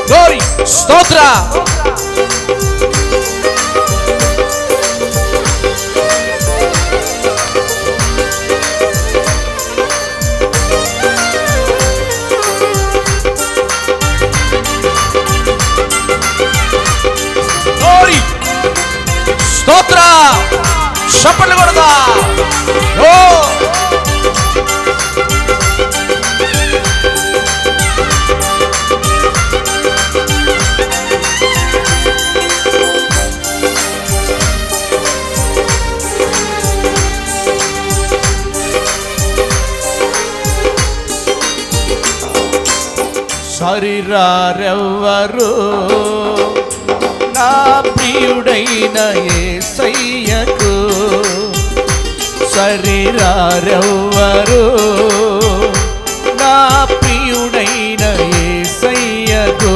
Glory స్తోత్ర glory స్తోత్ర చప్పట్లు కొడదా ఓ సరిరారెవ్వరు నా ప్రియుడైన ఏసయ్యకు సరిరారెవ్వరు నా ప్రియుడైన ఏసయ్యకు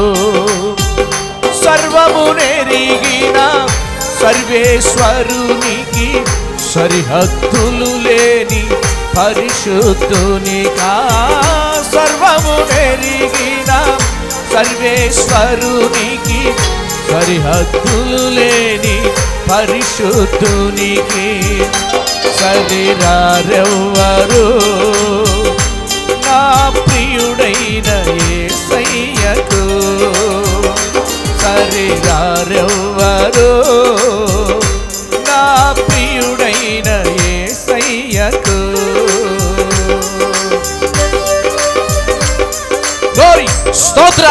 సర్వము నెరిగిన సర్వేశ్వరునికి సరిహద్దులు లేని పరిశుద్ధునికా సర్వము నెరిగిన సర్వేశ్వరునికి సరిహద్దులు లేని పరిశుద్ధునికి సరిరారెవ్వరు నా ప్రియుడైన ఏసయ్యకు సరిరారెవ్వరు నా ప్రియుడైన ఏసయ్యకు గోరి స్తోత్ర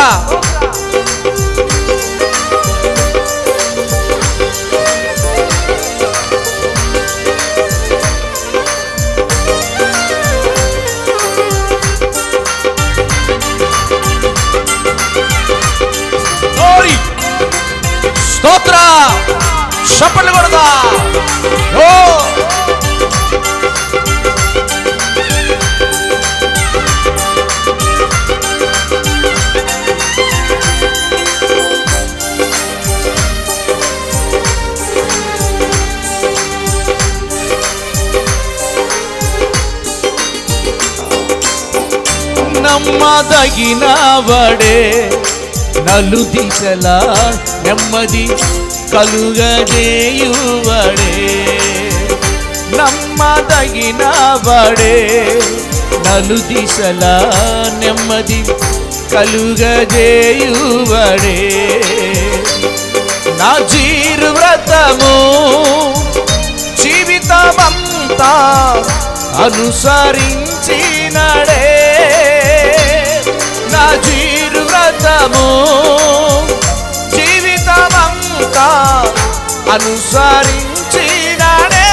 గోరి స్తోత్ర చప్పట్లు కొడదా ఓ నమ్మదగిన వడే నలు దిశలా నెమ్మది కలుగజేయువడే నమ్మదగిన వడే నలు దిశలా నెమ్మది కలుగజేయువడే నా జీరు వ్రతము జీవితమంతా అనుసరించినడే నా జీరు వ్రతము జీవితమంతా అనుసరించినడే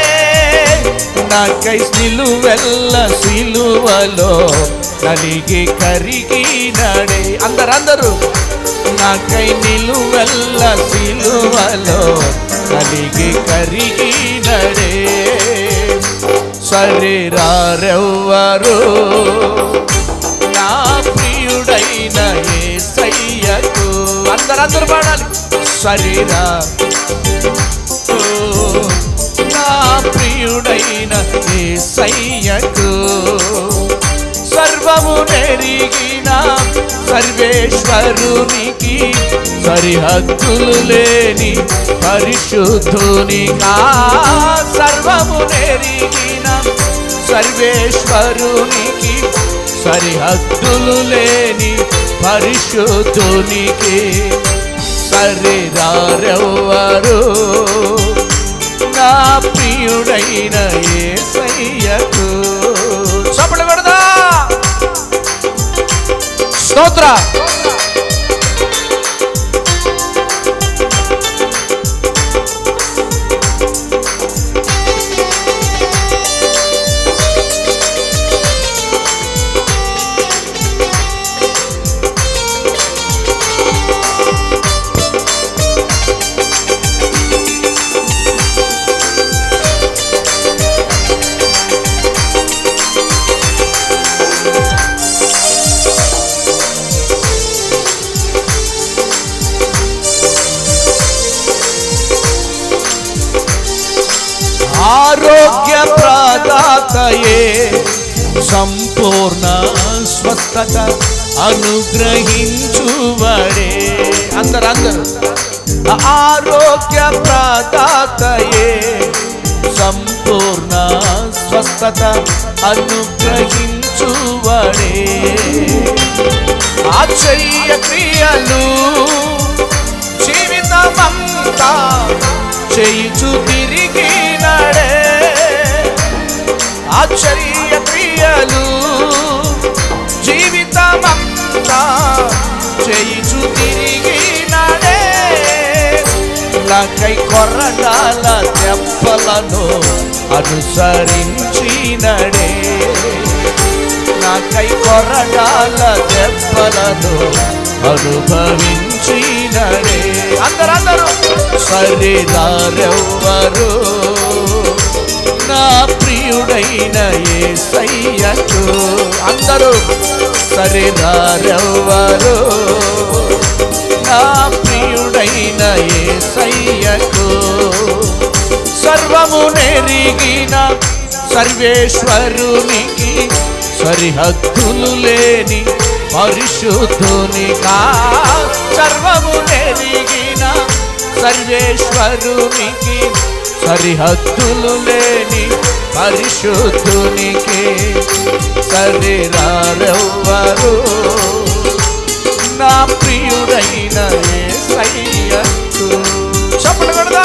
నాకై నిలువెల్ల సిలువలో నలిగి కరిగినడే అందరందరూ నాకై నిలువెల్ల సిలువలో నలిగి కరిగినడే సరిరారెవ్వరు నా ప్రియుడైన ఏసయ్యకు అందరందరూ పాడాలి శరీరా ఓ, నా ప్రియుడైన ఏసయ్యకు సర్వము నెరిగిన సర్వేశ్వరునికి సరిహద్దులు లేని పరిశుద్ధునిగా సర్వము నెరిగిన సర్వేశ్వరునికి సరిహద్దులు లేని పరిశుద్ధునికి సరిదారెవ్వరు నా ప్రియుడైన ఏసయ్యకు చప్పట్లు కొడదా స్తోత్ర ఆరోగ్య ప్రదాతయే సంపూర్ణ స్వస్థత అనుగ్రహించువడే అందరు అందరు ఆరోగ్య ప్రదాతయే సంపూర్ణ స్వస్థత అనుగ్రహించువడే ఆశ్చర్య క్రియలు జీవితమంతా చేయుచు తిరిగి నడే ఆశ్చర్య క్రియలు జీవితమంతా చేయుచు తిరిగి నడే నాకై కొర్రడాల దెబ్బలను అనుసరించినడే నాకై కొరడాల దెబ్బలను అనుభవించినడే అందరందరూ శరీరారెవ్వరు నా ప్రియుడైన యేసయ్యకు అందరూ శరీరారెవ్వరు నా ప్రియుడైన యేసయ్యకు సర్వము నెరిగిన సర్వేశ్వరునికి సరిహద్దులు లేని పరిశుద్ధునిగా సర్వము నెరిగిన సర్వేశ్వరునికి సరిహద్దులు లేని పరిశుద్ధునికి శరీరారెవ్వరు నా ప్రియుడైన యేసయ్యకు చప్పట్లు కొడదా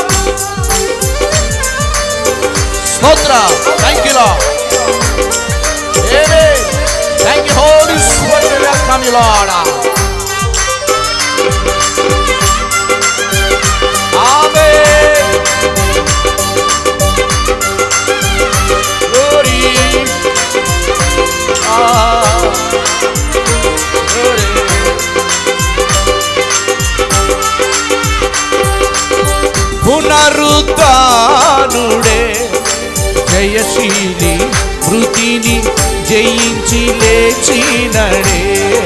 స్తోత్ర thank you lord amen thank you holy spirit welcome you lord amen glory ఆ గ్లోరీ పునరుద్ధానుడే జయశీలి మృతిని జయించి లేచినడే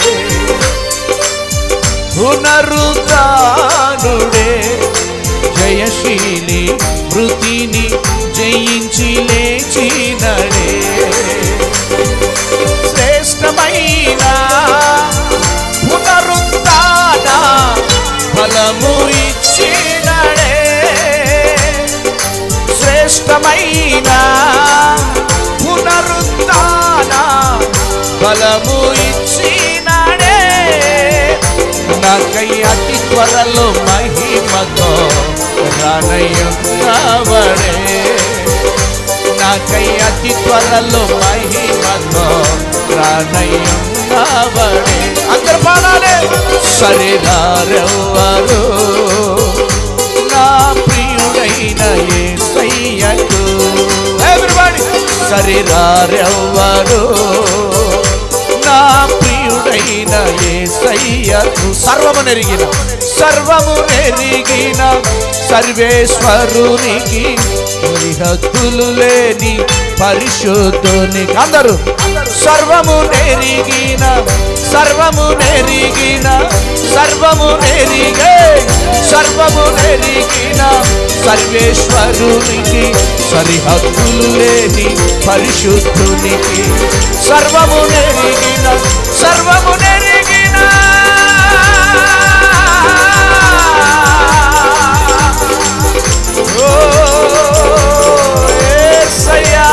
పునరుద్ధానుడే జయశీలి మృతిని జయించి లేచినడే శ్రేష్టమైన పునరుద్ధాన ఫలము ఇచ్చినడే శ్రేష్టమైన పునరుద్ధాన ఫలము ఇచ్చినడే నాకై అతి త్వరలో మహిమతో రానయ్యున్నవడే నాకై అతి త్వరలో మహిమతో రానయ్యున్నవడే అందరు పాడాలి శరీరారెవ్వరు నా ప్రియుడైన యేసయ్యకు ఎవ్రీబడి శరీరారెవ్వరు నా ప్రియుడైన యేసయ్యకు సర్వము నెరిగిన సర్వము నెరిగిన సర్వేశ్వరునికి హద్దులు లేని పరిశుద్ధునికి అందరూ సర్వము నెరిగిన సర్వము నెరిగిన సర్వము నెరిగే సర్వము నెరిగిన సర్వేశ్వరునికి సరిహద్దులు లేని పరిశుద్ధునికి సర్వము నెరిగిన సర్వము నెరిగిన ఓ యేసయ్యా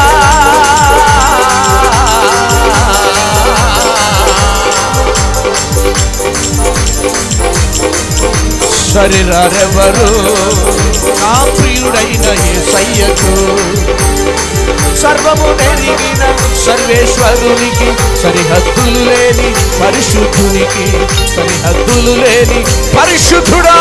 శరీరెవరు నా ప్రియుడైన యేసయ్యకు సర్వము నెరిగిన సర్వేశ్వరునికి సరిహద్దులు లేని పరిశుద్ధునికి సరిహద్దులు లేని పరిశుద్ధుడా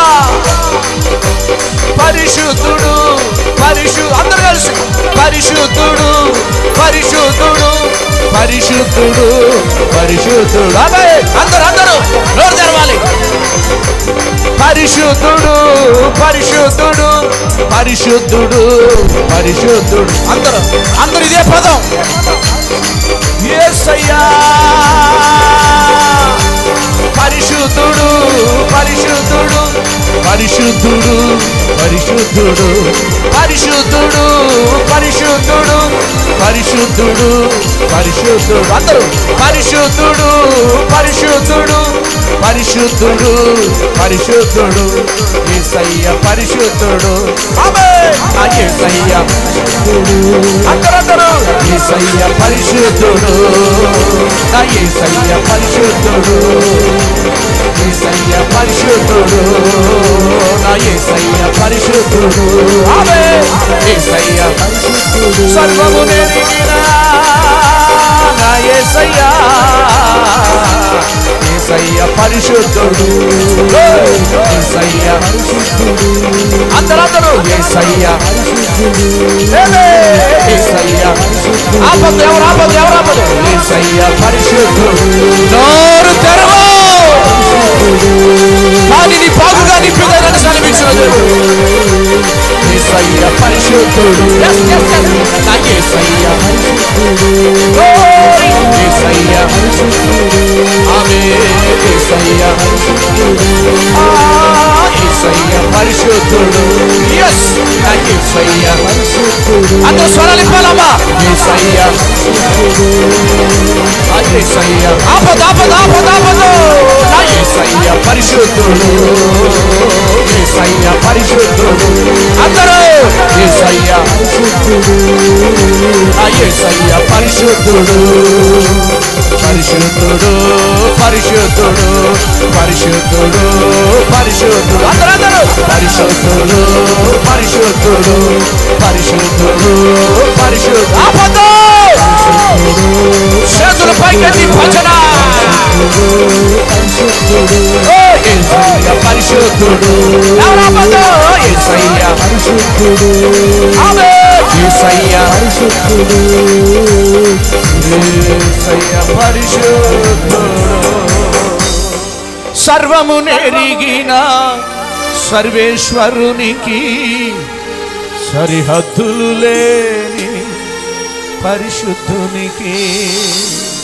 పరిశుద్ధుడు పరిశు అందరు కలిసి పరిశుద్ధుడు పరిశుద్ధుడు పరిశుద్ధుడు పరిశుద్ధుడు అదే అందరు అందరూ నోరు తెరవాలి పరిశుద్ధుడు పరిశుద్ధుడు పరిశుద్ధుడు పరిశుద్ధుడు అందరూ అందరూ ఇదే పదం యేసయ్యా పరిశుద్ధుడు పరిశుద్ధుడు పరిశుద్ధుడు పరిశుద్ధుడు పరిశుద్ధుడు పరిశుద్ధుడు పరిశుద్ధుడు పరిశుద్ధుడు అందరూ పరిశుద్ధుడు పరిశుద్ధుడు పరిశుద్ధుడు పరిశుద్ధుడు ఏసయ్య పరిశుద్ధుడు ఆమేన్ ఆ ఏసయ్య అందరందరూ ఏసయ్య పరిశుద్ధుడు నా ఏసయ్య పరిశుద్ధుడు ఏసయ్య పరిశుద్ధుడు నా ఏసయ్య పరిశుద్ధుడు ఆమె ఏసయ్య సర్వము నెరిగిన నా ఏసయ్య ఏసయ్య పరిశుద్ధుడు ఏసయ్య అందరందరూ ఏసయ్య ఏలే, ఏసయ్య ఆపదు ఎవరు ఆపదు ఎవరు ఆపదు ఏసయ్య పరిశుద్ధుడు నోరు తెరవు కానీ నీ పాగుగా నింపిదని సెలవించిన దేవుడు ఏసయ్య పరిశుద్ధుడు Yes, yes, yes. నా ఏసయ్య Glory. ఏసయ్య ఆమె ఏసయ్య ఆ, ఏసయ్య పరిశుద్ధుడు ఎస్ నా ఏసయ్య అందరూ స్వరాలు ఇవ్వాలమ్మా ఏసయ్య ఆ ఏసయ్య ఆపద ఆపద ఆపద ఆపదు నా ఏసయ్య పరిశుద్ధుడు ఏసయ్య పరిశుద్ధుడు అందరూ ఏసయ్య ఆ ఏసయ్య పరిశుద్ధుడు పరిశుద్ధుడు పరిశుద్ధుడు పరిశుద్ధుడు పరిశుద్ధుడు అందరూ అందరూ పరిశుద్ధుడు పరిశుద్ధుడు పరిశుద్ధుడు పరిశుద్ధుడు ఆపదు చేతుల పైకెత్తి భజన ఓ యేసయ్య పరిశుద్ధుడు ఎవరు ఆపదు యేసయ్య ఆమేన్ యేసయ్య యేసయ్య పరిశుద్ధుడు సర్వము నెరిగిన సర్వేశ్వరునికి సరిహద్దులు లేని పరిశుద్ధునికి